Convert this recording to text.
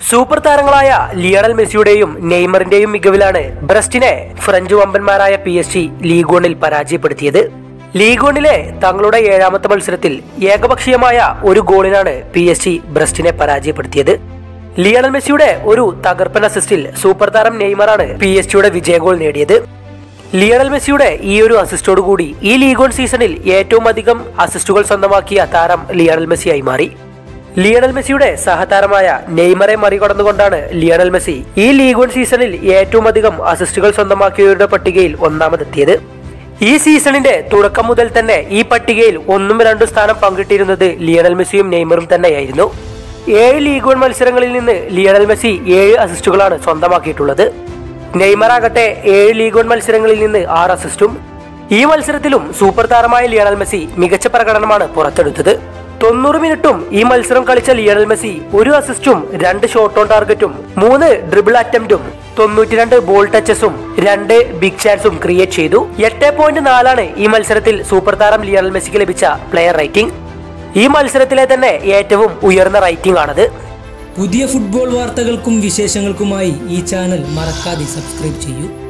super താരങ്ങളായ Lionel മെസ്സിയുടെയും നെയ്മറിന്റെയും മികവിലാണ് ബ്രസ്റ്റിനെ ഫ്രഞ്ച് വമ്പന്മാരായ പി എസ് ജി ലീഗ് വണിൽ പരാജയപ്പെടുത്തിയത് ലീഗ് വണിലെ തങ്ങളുടെ ഏഴാമത്തെ മത്സരത്തിൽ ഏകപക്ഷീയമായ ഒരു ഗോളിനാണ് പി എസ് ജി ബ്രസ്റ്റിനെ പരാജയപ്പെടുത്തിയത് ലിയണൽ മെസ്സിയുടെ ഒരു തകർപ്പൻ അസിസ്റ്റിൽ സൂപ്പർ താരം നെയ്മറാണ് പി എസ് ജിയുടെ വിജയ ഗോൾ നേടിയത് ലിയണൽ മെസ്സിയുടെ ഈ ഒരു അസിസ്റ്റോട് കൂടി ഈ ലീഗ് വൺ സീസണിൽ ഏറ്റവും അധികം അസിസ്റ്റുകൾ സ്വന്തമാക്കിയ താരം ലിയണൽ മെസ്സിയായി മാറി ലിയണൽ മെസ്സിയുടെ സഹതാരമായ നെയ്മറെ മറികടന്നുകൊണ്ടാണ് ലിയണൽ മെസ്സി ഈ ലീഗ് വൺ സീസണിൽ ഏറ്റവും അധികം അസിസ്റ്റുകൾ സ്വന്തമാക്കിയവരുടെ പട്ടികയിൽ ഒന്നാമതെത്തിയത് ഈ സീസണിന്റെ തുടക്കം മുതൽ തന്നെ ഈ പട്ടികയിൽ ഒന്നും രണ്ടും സ്ഥാനം പങ്കിട്ടിരുന്നത് ലിയണൽ മെസ്സിയും നെയ്മറും തന്നെയായിരുന്നു ഏഴ് ലീഗ് വൺ മത്സരങ്ങളിൽ നിന്ന് ലിയണൽ മെസ്സി ഏഴ് അസിസ്റ്റുകളാണ് സ്വന്തമാക്കിയിട്ടുള്ളത് നെയ്മർ ആകട്ടെ ഏഴ് ലീഗ് വൺ മത്സരങ്ങളിൽ നിന്ന് ആറ് അസിസ്റ്റും ഈ മത്സരത്തിലും സൂപ്പർ താരമായ ലിയണൽ മെസ്സി മികച്ച പ്രകടനമാണ് പുറത്തെടുത്തത് തൊണ്ണൂറ് മിനിറ്റും ഈ മത്സരം കളിച്ച ലിയണൽ മെസ്സി ഒരു അസിസ്റ്റും രണ്ട് ഷോട്ട് ഓൺ ടാർഗറ്റും മൂന്ന് ഡ്രിബിൾ അറ്റംപ്റ്റും തൊണ്ണൂറ്റിരണ്ട് ബോൾ ടച്ചസും രണ്ട് ബിഗ് ചാൻസും ക്രിയേറ്റ് ചെയ്തു എട്ട് പോയിന്റ് നാലാണ് ഈ മത്സരത്തിൽ സൂപ്പർ താരം ലിയണൽ മെസ്സിക്ക് ലഭിച്ച പ്ലെയർ റേറ്റിംഗ് ഈ മത്സരത്തിലെ തന്നെ ഏറ്റവും ഉയർന്ന റേറ്റിംഗ് ആണത് പുതിയ ഫുട്ബോൾ വാർത്തകൾക്കും വിശേഷങ്ങൾക്കുമായി ഈ ചാനൽ മറക്കാതെ സബ്സ്ക്രൈബ് ചെയ്യൂ